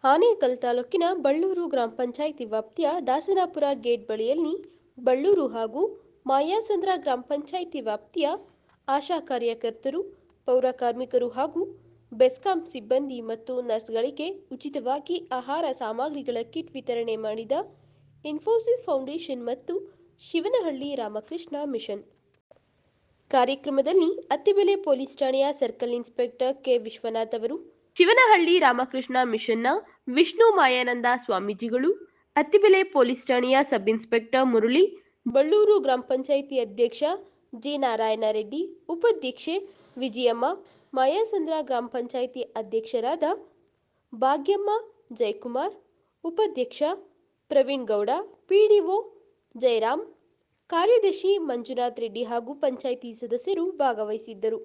ಆನೇಕಲ್ ತಾಲೂಕಿನ ಬಳ್ಳೂರು ಗ್ರಾಮ ಪಂಚಾಯಿತಿ ವ್ಯಾಪ್ತಿಯ ದಾಸನಾಪುರ ಗೇಟ್ ಬಳಿಯಲ್ಲಿ ಬಳ್ಳೂರು ಹಾಗೂ ಮಾಯಾಸಂದ್ರ ಗ್ರಾಮ ಪಂಚಾಯಿತಿ ವ್ಯಾಪ್ತಿಯ ಆಶಾ ಕಾರ್ಯಕರ್ತರು ಪೌರ ಕಾರ್ಮಿಕರು ಹಾಗೂ ಬೆಸ್ಕಾಂ ಸಿಬ್ಬಂದಿ ಮತ್ತು ನರ್ಸ್ಗಳಿಗೆ ಉಚಿತವಾಗಿ ಆಹಾರ ಸಾಮಗ್ರಿಗಳ ಕಿಟ್ ವಿತರಣೆ ಮಾಡಿದ ಇನ್ಫೋಸಿಸ್ ಫೌಂಡೇಶನ್ ಮತ್ತು ಶಿವನಹಳ್ಳಿ ರಾಮಕೃಷ್ಣ ಮಿಷನ್ ಕಾರ್ಯಕ್ರಮದಲ್ಲಿ ಅತ್ತಿಬೆಲೆ ಪೊಲೀಸ್ ಠಾಣೆಯ ಸರ್ಕಲ್ ಇನ್ಸ್ಪೆಕ್ಟರ್ ಕೆ ವಿಶ್ವನಾಥ್ ಅವರು ಶಿವನಹಳ್ಳಿ ರಾಮಕೃಷ್ಣ ಮಿಷನ್ನ ವಿಷ್ಣು ಮಾಯಾನಂದ ಸ್ವಾಮೀಜಿಗಳು ಅತ್ತಿಬೆಲೆ ಪೊಲೀಸ್ ಠಾಣೆಯ ಸಬ್ ಇನ್ಸ್ಪೆಕ್ಟರ್ ಮುರಳಿ ಬಳ್ಳೂರು ಗ್ರಾಮ ಪಂಚಾಯಿತಿ ಅಧ್ಯಕ್ಷ ಜಿ ನಾರಾಯಣ ರೆಡ್ಡಿ ಉಪಾಧ್ಯಕ್ಷೆ ವಿಜಯಮ್ಮ ಮಾಯಾಸಂದ್ರ ಗ್ರಾಮ ಪಂಚಾಯಿತಿ ಅಧ್ಯಕ್ಷರಾದ ಭಾಗ್ಯಮ್ಮ ಜಯಕುಮಾರ್ ಉಪಾಧ್ಯಕ್ಷ ಪ್ರವೀಣ್ ಗೌಡ ಪಿಡಿಒ ಜಯರಾಮ್ ಕಾರ್ಯದರ್ಶಿ ಮಂಜುನಾಥ್ ರೆಡ್ಡಿ ಹಾಗೂ ಪಂಚಾಯಿತಿ ಸದಸ್ಯರು ಭಾಗವಹಿಸಿದ್ದರು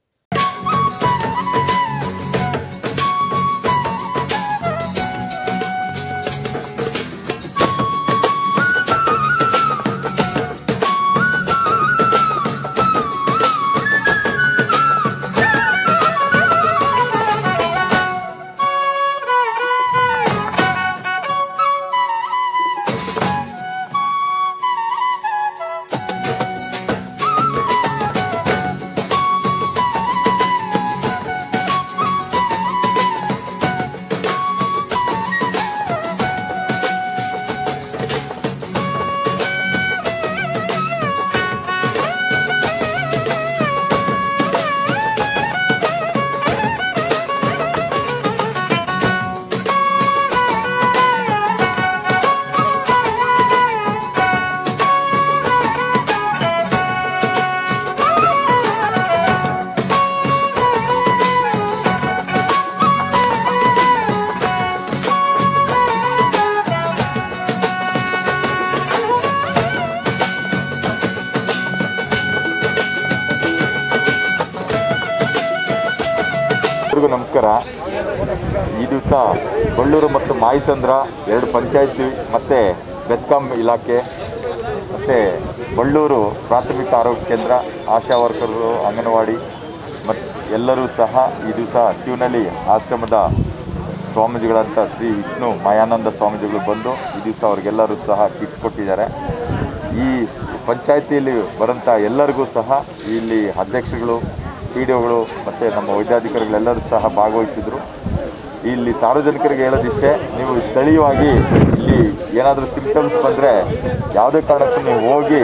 ಎಲ್ರಿಗೂ ನಮಸ್ಕಾರ ಈ ದಿವಸ ಬಳ್ಳೂರು ಮತ್ತು ಮಾಯಿಸಂದ್ರ ಎರಡು ಪಂಚಾಯತಿ ಮತ್ತು ಬೆಸ್ಕಾಂ ಇಲಾಖೆ ಮತ್ತು ಬಳ್ಳೂರು ಪ್ರಾಥಮಿಕ ಆರೋಗ್ಯ ಕೇಂದ್ರ ಆಶಾ ವರ್ಕರ್ಗಳು ಅಂಗನವಾಡಿ ಮತ್ತು ಎಲ್ಲರೂ ಸಹ ಈ ದಿವಸ ಶಿವನಹಳ್ಳಿ ಆಶ್ರಮದ ಸ್ವಾಮೀಜಿಗಳಂತ ಶ್ರೀ ವಿಷ್ಣು ಮಾಯಾನಂದ ಸ್ವಾಮೀಜಿಗಳು ಬಂದು ಈ ದಿವಸ ಅವ್ರಿಗೆಲ್ಲರೂ ಸಹ ಕಿಟ್ ಕೊಟ್ಟಿದ್ದಾರೆ ಈ ಪಂಚಾಯತಿಯಲ್ಲಿ ಬರೋಂಥ ಎಲ್ಲರಿಗೂ ಸಹ ಇಲ್ಲಿ ಅಧ್ಯಕ್ಷರುಗಳು ಪಿ ಡಿ ಒಗಳು ಮತ್ತು ನಮ್ಮ ವೈದ್ಯಾಧಿಕಾರಿಗಳೆಲ್ಲರೂ ಸಹ ಭಾಗವಹಿಸಿದರು ಇಲ್ಲಿ ಸಾರ್ವಜನಿಕರಿಗೆ ಹೇಳೋದಿಷ್ಟೇ ನೀವು ಸ್ಥಳೀಯವಾಗಿ ಇಲ್ಲಿ ಏನಾದರೂ ಸಿಂಪ್ಟಮ್ಸ್ ಬಂದರೆ ಯಾವುದೇ ಕಾರಣಕ್ಕೂ ನೀವು ಹೋಗಿ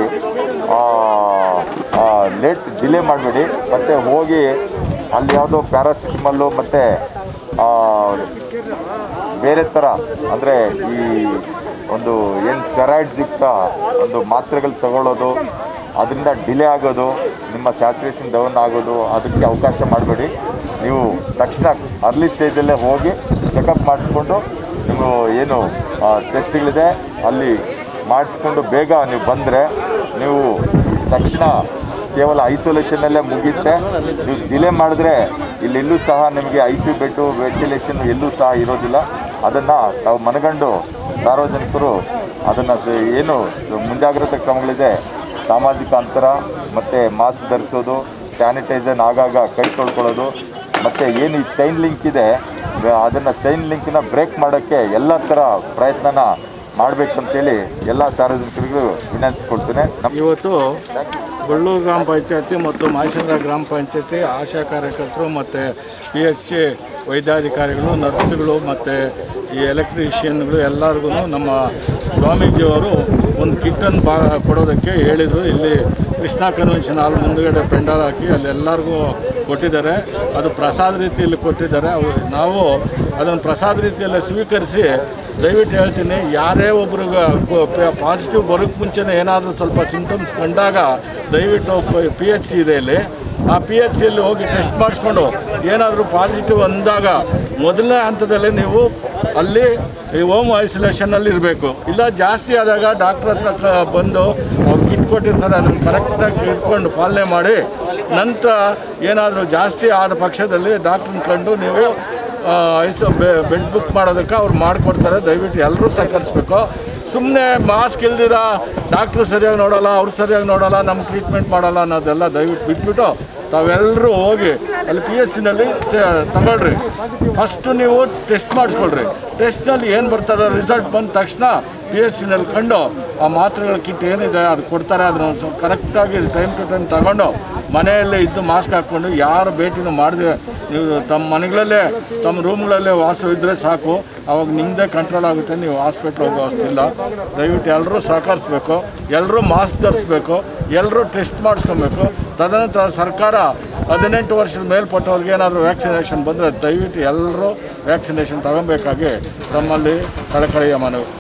ಲೇಟ್ ಡಿಲೇ ಮಾಡಬೇಡಿ ಮತ್ತು ಹೋಗಿ ಅಲ್ಲಿ ಯಾವುದೋ ಪ್ಯಾರಾಸಿಟಮಲ್ಲು ಮತ್ತು ಬೇರೆ ಥರ ಅಂದರೆ ಈ ಒಂದು ಏನು ಸ್ಟೆರಾಯ್ಡ್ಸ್ ಯುಕ್ತ ಒಂದು ಮಾತ್ರೆಗಳು ತಗೊಳ್ಳೋದು ಅದರಿಂದ ಡಿಲೇ ಆಗೋದು ನಿಮ್ಮ ಸ್ಯಾಚುರೇಷನ್ ಡೌನ್ ಆಗೋದು ಅದಕ್ಕೆ ಅವಕಾಶ ಮಾಡಬೇಡಿ ನೀವು ತಕ್ಷಣ ಅರ್ಲಿ ಸ್ಟೇಜಲ್ಲೇ ಹೋಗಿ ಚೆಕಪ್ ಮಾಡಿಸ್ಕೊಂಡು ನೀವು ಏನು ಟೆಸ್ಟ್ಗಳಿದೆ ಅಲ್ಲಿ ಮಾಡಿಸ್ಕೊಂಡು ಬೇಗ ನೀವು ಬಂದರೆ ನೀವು ತಕ್ಷಣ ಕೇವಲ ಐಸೋಲೇಷನಲ್ಲೇ ಮುಗಿಯುತ್ತೆ ನೀವು ಡಿಲೇ ಮಾಡಿದ್ರೆ ಇಲ್ಲೆಲ್ಲೂ ಸಹ ನಿಮಗೆ ಐ ಸಿ ಬೆಡ್ಡು ವೆಂಟಿಲೇಷನ್ ಎಲ್ಲೂ ಸಹ ಇರೋದಿಲ್ಲ ಅದನ್ನು ನಾವು ಮನಗಂಡು ಸಾರ್ವಜನಿಕರು ಅದನ್ನು ಏನು ಮುಂಜಾಗ್ರತಾ ಕ್ರಮಗಳಿದೆ ಸಾಮಾಜಿಕ ಅಂತರ ಮತ್ತು ಮಾಸ್ಕ್ ಧರಿಸೋದು ಸ್ಯಾನಿಟೈಸರ್ ಆಗಾಗ ಕೈ ತೊಳ್ಕೊಳ್ಳೋದು ಮತ್ತು ಏನು ಈ ಚೈನ್ ಲಿಂಕ್ ಇದೆ ಅದನ್ನು ಚೈನ್ ಲಿಂಕ್ನ ಬ್ರೇಕ್ ಮಾಡೋಕ್ಕೆ ಎಲ್ಲ ಥರ ಪ್ರಯತ್ನನ ಮಾಡಬೇಕಂತೇಳಿ ಎಲ್ಲ ಸಾರ್ವಜನಿಕರಿಗೂ ವಿನಂತಿಸ್ಕೊಳ್ತೇನೆ ನಮ್ಮ ಇವತ್ತು ಬಳ್ಳೂರು ಗ್ರಾಮ ಪಂಚಾಯತಿ ಮತ್ತು ಮಾಯಸಂದ್ರ ಗ್ರಾಮ ಪಂಚಾಯತಿ ಆಶಾ ಕಾರ್ಯಕರ್ತರು ಮತ್ತು ಪಿ ಎಚ್ ಸಿ ವೈದ್ಯಾಧಿಕಾರಿಗಳು ನರ್ಸ್ಗಳು ಮತ್ತು ಈ ಎಲೆಕ್ಟ್ರಿಷಿಯನ್ಗಳು ಎಲ್ಲರಿಗೂ ನಮ್ಮ ಸ್ವಾಮೀಜಿಯವರು ಒಂದು ಕಿಟ್ಟನ್ನು ಬಾ ಕೊಡೋದಕ್ಕೆ ಹೇಳಿದರು ಇಲ್ಲಿ ಕೃಷ್ಣ ಕನ್ವೆನ್ಷನ್ ಹಾಲ್ ಮುಂದುಗಡೆ ಪೆಂಡಾಲ್ ಹಾಕಿ ಅಲ್ಲಿ ಎಲ್ಲರಿಗೂ ಕೊಟ್ಟಿದ್ದಾರೆ ಅದು ಪ್ರಸಾದ ರೀತಿಯಲ್ಲಿ ಕೊಟ್ಟಿದ್ದಾರೆ ಅವು ನಾವು ಅದನ್ನು ಪ್ರಸಾದ ರೀತಿಯಲ್ಲಿ ಸ್ವೀಕರಿಸಿ ದಯವಿಟ್ಟು ಹೇಳ್ತೀನಿ ಯಾರೇ ಒಬ್ರಿಗೆ ಪಾಸಿಟಿವ್ ಬರೋಕ್ಕೆ ಮುಂಚೆನೇ ಏನಾದರೂ ಸ್ವಲ್ಪ ಸಿಂಟಮ್ಸ್ ಕಂಡಾಗ ದಯವಿಟ್ಟು ಪಿ ಎಚ್ ಸಿ ಇದೆ ಇಲ್ಲಿ ಆ ಪಿ ಎಚ್ ಸಿಯಲ್ಲಿ ಹೋಗಿ ಟೆಸ್ಟ್ ಮಾಡಿಸ್ಕೊಂಡು ಏನಾದರೂ ಪಾಸಿಟಿವ್ ಅಂದಾಗ ಮೊದಲನೇ ಹಂತದಲ್ಲಿ ನೀವು ಅಲ್ಲಿ ಈ ಹೋಮ್ ಐಸೋಲೇಷನಲ್ಲಿ ಇರಬೇಕು ಇಲ್ಲ ಜಾಸ್ತಿ ಆದಾಗ ಡಾಕ್ಟ್ರ್ ಹತ್ರ ಕ- ಬಂದು ಅವ್ರು ಕಿಟ್ ಕೊಟ್ಟಿರ್ತಾರೆ ಅದನ್ನು ಕರೆಕ್ಟಾಗಿ ಇಟ್ಕೊಂಡು ಪಾಲನೆ ಮಾಡಿ ನಂತರ ಏನಾದರೂ ಜಾಸ್ತಿ ಆದ ಪಕ್ಷದಲ್ಲಿ ಡಾಕ್ಟ್ರನ್ನ ಕಂಡು ನೀವು ಆ, ಐಸೋ ಬೆಡ್ ಬುಕ್ ಮಾಡೋದಕ್ಕೆ ಅವ್ರು ಮಾಡಿಕೊಡ್ತಾರೆ ದಯವಿಟ್ಟು ಎಲ್ಲರೂ ಸಹಕರಿಸ್ಬೇಕು ಸುಮ್ಮನೆ ಮಾಸ್ಕ್ ಇಲ್ದಿರ ಡಾಕ್ಟ್ರು ಸರಿಯಾಗಿ ನೋಡೋಲ್ಲ ಅವ್ರು ಸರಿಯಾಗಿ ನೋಡೋಲ್ಲ ನಮ್ಮ ಟ್ರೀಟ್ಮೆಂಟ್ ಮಾಡೋಲ್ಲ ಅನ್ನೋದೆಲ್ಲ ದಯವಿಟ್ಟು ಬಿಟ್ಬಿಟ್ಟು ತಾವೆಲ್ಲರೂ ಹೋಗಿ ಅಲ್ಲಿ ಪಿ ಎಚ್ ಸಿನಲ್ಲಿ ತಗೊಳ್ರಿ ಫಸ್ಟು ನೀವು ಟೆಸ್ಟ್ ಮಾಡಿಸ್ಕೊಳ್ರಿ ಟೆಸ್ಟ್ನಲ್ಲಿ ಏನು ಬರ್ತದೆ ರಿಸಲ್ಟ್ ಬಂದ ತಕ್ಷಣ ಪಿ ಎಚ್ ಸಿನಲ್ಲಿ ಕಂಡು ಆ ಮಾತ್ರೆಗಳ ಕಿಟ್ ಏನಿದೆ ಅದು ಕೊಡ್ತಾರೆ ಅದನ್ನ ಒಂದು ಸ್ವಲ್ಪ ಕರೆಕ್ಟಾಗಿ ಟೈಮ್ ಟು ಟೈಮ್ ತಗೊಂಡು ಮನೆಯಲ್ಲೇ ಇದ್ದು ಮಾಸ್ಕ್ ಹಾಕ್ಕೊಂಡು ಯಾರು ಭೇಟಿನೂ ಮಾಡಿದೆ ನೀವು ತಮ್ಮ ಮನೆಗಳಲ್ಲೇ ತಮ್ಮ ರೂಮ್ಗಳಲ್ಲೇ ವಾಸವಿದ್ದರೆ ಸಾಕು ಅವಾಗ ನಿಮ್ಮದೇ ಕಂಟ್ರೋಲ್ ಆಗುತ್ತೆ ನೀವು ಹಾಸ್ಪಿಟ್ಲ್ ಹೋಗೋ ಅವಸ್ಥಿಲ್ಲ ದಯವಿಟ್ಟು ಎಲ್ಲರೂ ಸಹಕರಿಸ್ಬೇಕು ಎಲ್ಲರೂ ಮಾಸ್ಕ್ ಧರಿಸ್ಬೇಕು ಎಲ್ಲರೂ ಟೆಸ್ಟ್ ಮಾಡಿಸ್ಕೊಬೇಕು ತದನಂತರ ಸರ್ಕಾರ ಹದಿನೆಂಟು ವರ್ಷದ ಮೇಲ್ಪಟ್ಟವ್ರಿಗೆ ಏನಾದರೂ ವ್ಯಾಕ್ಸಿನೇಷನ್ ಬಂದರೆ ದಯವಿಟ್ಟು ಎಲ್ಲರೂ ವ್ಯಾಕ್ಸಿನೇಷನ್ ತಗೊಬೇಕಾಗಿ ತಮ್ಮಲ್ಲಿ ಕಳಕಳಿಯ ಮನವಿ